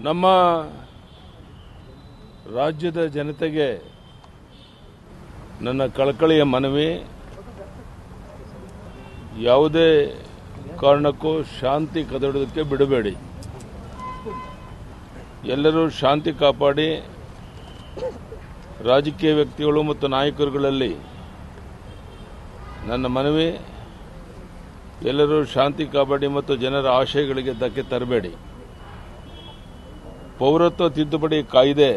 ನಮ್ಮ ರಾಜ್ಯದ ಜನತೆಗೆ ನನ್ನ ಕಳಕಳಿಯ ಮನವಿ ಯಾವುದೇ ಕಾರಣಕ್ಕೂ ಶಾಂತಿ ಕದಡೋದಕ್ಕೆ ಬಿಡಬೇಡಿ ಎಲ್ಲರೂ ಶಾಂತಿ ಕಾಪಾಡಿ ರಾಜಕೀಯ ವ್ಯಕ್ತಿಗಳು ಮತ್ತು ನಾಯಕರುಗಳಲ್ಲಿ ನನ್ನ ಮನವಿ ಎಲ್ಲರೂ ಶಾಂತಿ ಕಾಪಾಡಿ ಮತ್ತು ಜನರ ಆಶಯಗಳಿಗೆ ಧಕ್ಕೆ ತರಬೇಡಿ ಪೌರತ್ವ ತಿದ್ದುಪಡಿ ಕಾಯ್ದೆ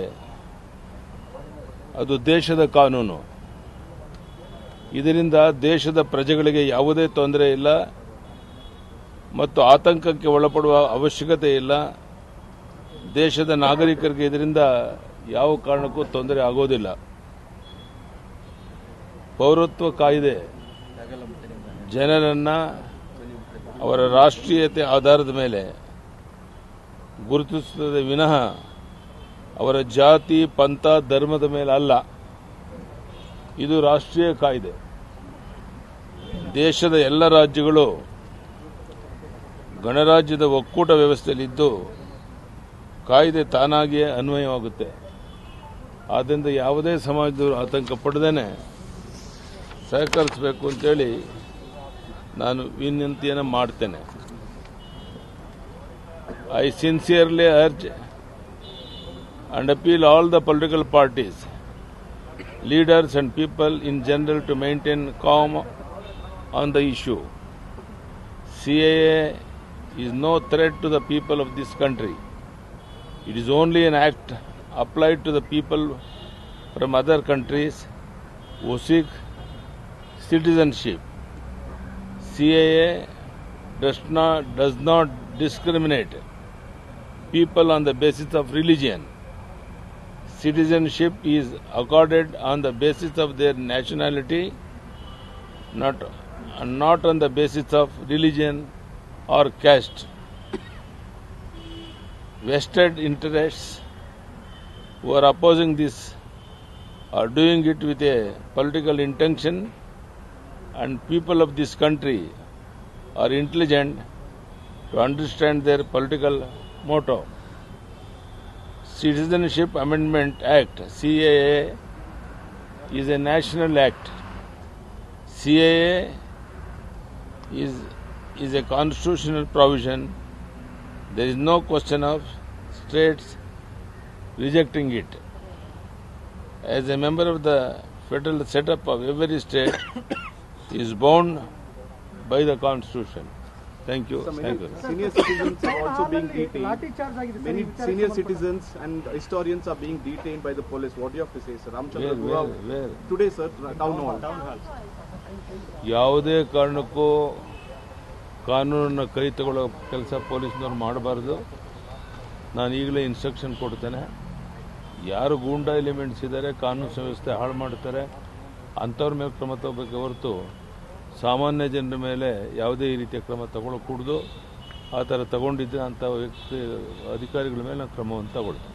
ಅದು ದೇಶದ ಕಾನೂನು ಇದರಿಂದ ದೇಶದ ಪ್ರಜೆಗಳಿಗೆ ಯಾವುದೇ ತೊಂದರೆ ಇಲ್ಲ ಮತ್ತು ಆತಂಕಕ್ಕೆ ಒಳಪಡುವ ಅವಶ್ಯಕತೆ ಇಲ್ಲ ದೇಶದ ನಾಗರಿಕರಿಗೆ ಇದರಿಂದ ಯಾವ ಕಾರಣಕ್ಕೂ ತೊಂದರೆ ಆಗೋದಿಲ್ಲ ಪೌರತ್ವ ಕಾಯ್ದೆ ಜನರನ್ನ ಅವರ ರಾಷ್ಟ್ರೀಯತೆ ಆಧಾರದ ಮೇಲೆ ಗುರುತಿಸುತ್ತದೆ ವಿನಃ ಅವರ ಜಾತಿ ಪಂಥ ಧರ್ಮದ ಮೇಲೆ ಅಲ್ಲ ಇದು ರಾಷ್ಟ್ರೀಯ ಕಾಯ್ದೆ ದೇಶದ ಎಲ್ಲ ರಾಜ್ಯಗಳು ಗಣರಾಜ್ಯದ ಒಕ್ಕೂಟ ವ್ಯವಸ್ಥೆಯಲ್ಲಿದ್ದು ಕಾಯ್ದೆ ತಾನಾಗಿಯೇ ಅನ್ವಯವಾಗುತ್ತೆ ಆದ್ದರಿಂದ ಯಾವುದೇ ಸಮಾಜದವರು ಆತಂಕ ಪಡದೇನೆ ಸಹಕರಿಸಬೇಕು ಅಂತೇಳಿ ನಾನು ವಿನಂತಿಯನ್ನು ಮಾಡ್ತೇನೆ I sincerely urge and appeal all the political parties, leaders and people in general to maintain calm on the issue. CAA is no threat to the people of this country. It is only an act applied to the people from other countries who seek citizenship. CAA does not, does not discriminate people on the basis of religion citizenship is accorded on the basis of their nationality, not, and not on the basis of religion or caste. Vested interests who are opposing this are doing it with a political intention, and people of this country are intelligent to understand their political motto. Citizenship Amendment Act CAA is a national act. CAA is is a constitutional provision. There is no question of states rejecting it. As a member of the federal setup of every state is bound by the constitution. Thank you. So Thank many you. senior citizens are also being lathi detained. Charge ಆಗಿದೆ sir, Many ಈ ವಿಚಾರಕ್ಕೆ senior ಸಂಬಂಧಪಟ್ಟ- citizens and historians are being detained by the police. What do you have to say, sir? Ramchandra Where, Guha, where, where? today, sir, town hall. ಯಾವುದೇ ಕಾರಣಕ್ಕೂ ಕಾನೂನನ್ನು ಕೈ ತಗೊಳ್ಳೋ ಕೆಲಸ ಪೊಲೀಸ್ನವ್ರು ಮಾಡಬಾರ್ದು ನಾನು ಈಗಲೇ ಇನ್ಸ್ಟ್ರಕ್ಷನ್ ಕೊಡ್ತೇನೆ ಯಾರು ಗೂಂಡಾ ಎಲಿಮೆಂಟ್ಸ್ ಇದ್ದಾರೆ ಕಾನೂನು ವ್ಯವಸ್ಥೆ ಹಾಳು ಮಾಡ್ತಾರೆ ಅಂಥವ್ರ ಮೇಲೆ ಕ್ರಮ ತಗೋಬೇಕೆ ಹೊರತು ಸಾಮಾನ್ಯ ಜನರ ಮೇಲೆ ಯಾವುದೇ ಈ ರೀತಿಯ ಕ್ರಮ ತಗೊಳ್ಳೋ ಕೂಡ್ದು ಆ ಥರ ತಗೊಂಡಿದ್ದೆ ಅಂಥ ವ್ಯಕ್ತಿ ಅಧಿಕಾರಿಗಳ ಮೇಲೆ ನಾನು ಕ್ರಮವನ್ನು ತಗೊಳ್ತೇನೆ